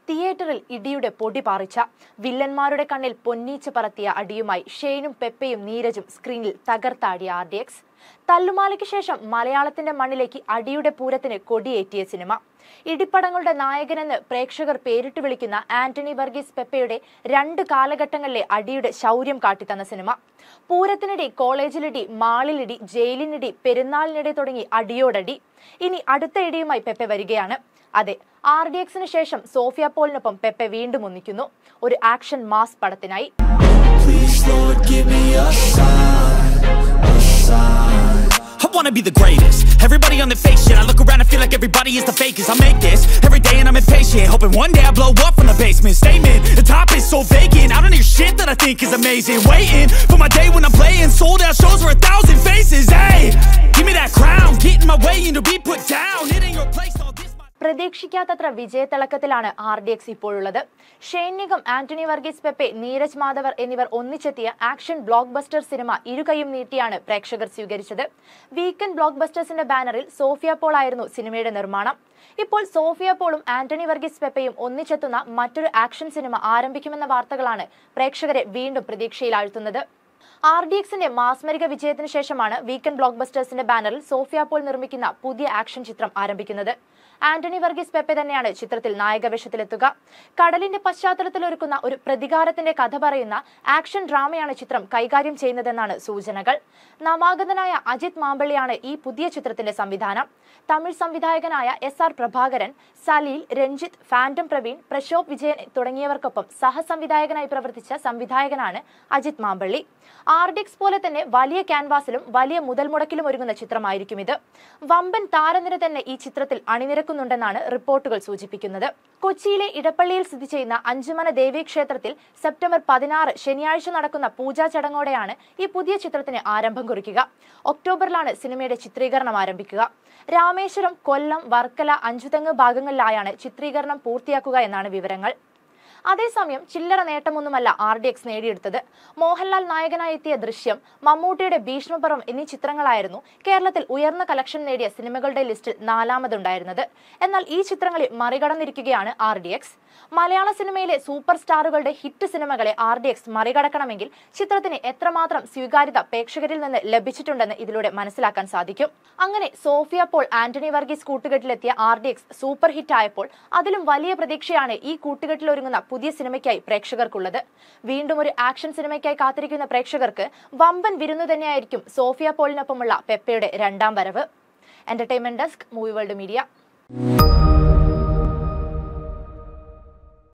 തിയേറ്ററിൽ ഇടിയുടെ പൊടി പാറിച്ച വില്ലന്മാരുടെ കണ്ണിൽ പൊന്നീച്ച് പറത്തിയ അടിയുമായി ഷെയ്നും പെപ്പയും നീരജും സ്ക്രീനിൽ തകർത്താടിയ ആർ ഡി എക്സ് തല്ലുമാലയ്ക്ക് ശേഷം മലയാളത്തിന്റെ മണ്ണിലേക്ക് അടിയുടെ പൂരത്തിന് കൊടിയേറ്റിയ സിനിമ ഇടിപ്പടങ്ങളുടെ നായകനെന്ന് പ്രേക്ഷകർ പേരിട്ട് വിളിക്കുന്ന ആന്റണി വർഗീസ് പെപ്പയുടെ രണ്ട് കാലഘട്ടങ്ങളിലെ അടിയുടെ ശൗര്യം കാട്ടിത്തന്ന സിനിമ പൂരത്തിനിടെ കോളേജിലിടി മാളിലിടി ജയിലിനിടി പെരുന്നാളിനിടെ തുടങ്ങി അടിയോടടി ഇനി അടുത്ത ഇടിയുമായി പെപ്പെ വരികയാണ് അതെ ആർ ഡി എക്സിന് ശേഷം സോഫിയ പോളിനൊപ്പം പെപ്പെ വീണ്ടും ഒന്നിക്കുന്നു ഒരു ആക്ഷൻ മാസ് പടത്തിനായി Please, Lord, give me a sign, a sign. I wanna be the greatest. Everybody on the fake shit. I look around and feel like everybody is the fakest. I make this every day and I'm impatient. Hoping one day I blow up from the basement. Statement, the top is so vacant. I don't hear shit that I think is amazing. Waiting for my day when I'm playing. Sold out shows for a thousand faces. Hey, give me that crown. Get in my way and to be put down. It ain't your place. All this. My- പ്രതീക്ഷിക്കാത്തത്ര വിജയത്തിളക്കത്തിലാണ് R D X ഇപ്പോഴുള്ളത് ഷെയ്ൻ നിഗം ആന്റണി വർഗീസ് പെപ്പെ നീരജ് മാധവർ എന്നിവർ ഒന്നിച്ചെത്തിയ action blockbuster സിനിമ ഇരുകൈയും നീട്ടിയാണ് പ്രേക്ഷകർ സ്വീകരിച്ചത് വീക്കെൻഡ് ബ്ലോക്ക് ബസ്റ്റേഴ്സിന്റെ ബാനറിൽ സോഫിയ പോൾ ആയിരുന്നു സിനിമയുടെ നിർമ്മാണം ഇപ്പോൾ സോഫിയ പോളും ആന്റണി വർഗീസ് പെപ്പയും ഒന്നിച്ചെത്തുന്ന മറ്റൊരു ആക്ഷൻ സിനിമ ആരംഭിക്കുമെന്ന വാർത്തകളാണ് പ്രേക്ഷകരെ വീണ്ടും പ്രതീക്ഷയിലാഴ്ത്തുന്നത് ആർ ഡി എക്സിന്റെ മാസ്മരിക വിജയത്തിന് ശേഷമാണ് വീക്കെൻഡ് ബ്ലോക്ക് ബസ്റ്റേഴ്സിന്റെ ബാനറിൽ സോഫിയ പോൾ നിർമ്മിക്കുന്ന പുതിയ ആക്ഷൻ ചിത്രം ആരംഭിക്കുന്നത് ആന്റണി വർഗീസ് പെപ്പെ തന്നെയാണ് ചിത്രത്തിൽ നായകവേഷത്തിലെത്തുക കടലിന്റെ പശ്ചാത്തലത്തിൽ ഒരുക്കുന്ന ഒരു പ്രതികാരത്തിന്റെ കഥ പറയുന്ന ആക്ഷൻ ഡ്രാമയാണ് ചിത്രം കൈകാര്യം ചെയ്യുന്നതെന്നാണ് സൂചനകൾ നവാഗതനായ അജിത് മാമ്പള്ളിയാണ് ഈ പുതിയ ചിത്രത്തിന്റെ സംവിധാനം തമിഴ് സംവിധായകനായ S R Prabhakaran Saleel Ranjith Phantom Praveen Prashobh Vijayan തുടങ്ങിയവർക്കൊപ്പം സഹസംവിധായകനായി പ്രവർത്തിച്ച സംവിധായകനാണ് അജിത് മാമ്പള്ളി ആർഡിക്സ് പോലെ തന്നെ വലിയ ക്യാൻവാസിലും വലിയ മുതൽ മുടക്കിലും ഒരുങ്ങുന്ന ചിത്രമായിരിക്കും ഇത് വമ്പൻ താരനിര തന്നെ ഈ ചിത്രത്തിൽ അണിനിരക്കുന്നുണ്ടെന്നാണ് റിപ്പോർട്ടുകൾ സൂചിപ്പിക്കുന്നത് കൊച്ചിയിലെ ഇടപ്പള്ളിയിൽ സ്ഥിതി ചെയ്യുന്ന അഞ്ചുമന ദേവീ ക്ഷേത്രത്തിൽ സെപ്റ്റംബർ പതിനാറ് ശനിയാഴ്ച നടക്കുന്ന പൂജാ ചടങ്ങോടെയാണ് ഈ പുതിയ ചിത്രത്തിന് ആരംഭം കുറിക്കുക ഒക്ടോബറിലാണ് സിനിമയുടെ ചിത്രീകരണം ആരംഭിക്കുക രാമേശ്വരം കൊല്ലം വർക്കല അഞ്ചുതെങ്ങ് ഭാഗങ്ങളിലായാണ് ചിത്രീകരണം പൂർത്തിയാക്കുക എന്നാണ് വിവരങ്ങൾ അതേസമയം ചില്ലറ നേട്ടമൊന്നുമല്ല ആർ ഡി എക്സ് നേടിയെടുത്തത് മോഹൻലാൽ നായകനായി എത്തിയ ദൃശ്യം മമ്മൂട്ടിയുടെ ഭീഷ്മപർവം എന്നീ ചിത്രങ്ങളായിരുന്നു കേരളത്തിൽ ഉയർന്ന കളക്ഷൻ നേടിയ സിനിമകളുടെ ലിസ്റ്റിൽ നാലാമതുണ്ടായിരുന്നത് എന്നാൽ ഈ ചിത്രങ്ങളിൽ മറികടന്നിരിക്കുകയാണ് ആർ ഡി എക്സ് മലയാള സിനിമയിലെ സൂപ്പർ സ്റ്റാറുകളുടെ ഹിറ്റ് സിനിമകളെ ആർ ഡി എക്സ് മറികടക്കണമെങ്കിൽ ചിത്രത്തിന് എത്രമാത്രം സ്വീകാര്യത പ്രേക്ഷകരിൽ നിന്ന് ലഭിച്ചിട്ടുണ്ടെന്ന് ഇതിലൂടെ മനസ്സിലാക്കാൻ സാധിക്കും അങ്ങനെ സോഫിയ പോൾ ആന്റണി വർഗീസ് കൂട്ടുകെട്ടിലെത്തിയ R D X super hit ആയപ്പോൾ അതിലും വലിയ പ്രതീക്ഷയാണ് ഈ കൂട്ടുകെട്ടിൽ ഒരുങ്ങുന്ന പുതിയ സിനിമയ്ക്കായി പ്രേക്ഷകർക്കുള്ളത് വീണ്ടും ഒരു ആക്ഷൻ സിനിമയ്ക്കായി കാത്തിരിക്കുന്ന പ്രേക്ഷകർക്ക് വമ്പൻ വിരുന്നു തന്നെയായിരിക്കും സോഫിയ പോളിനൊപ്പമുള്ള പെപ്പയുടെ രണ്ടാം വരവ് entertainment desk movie world media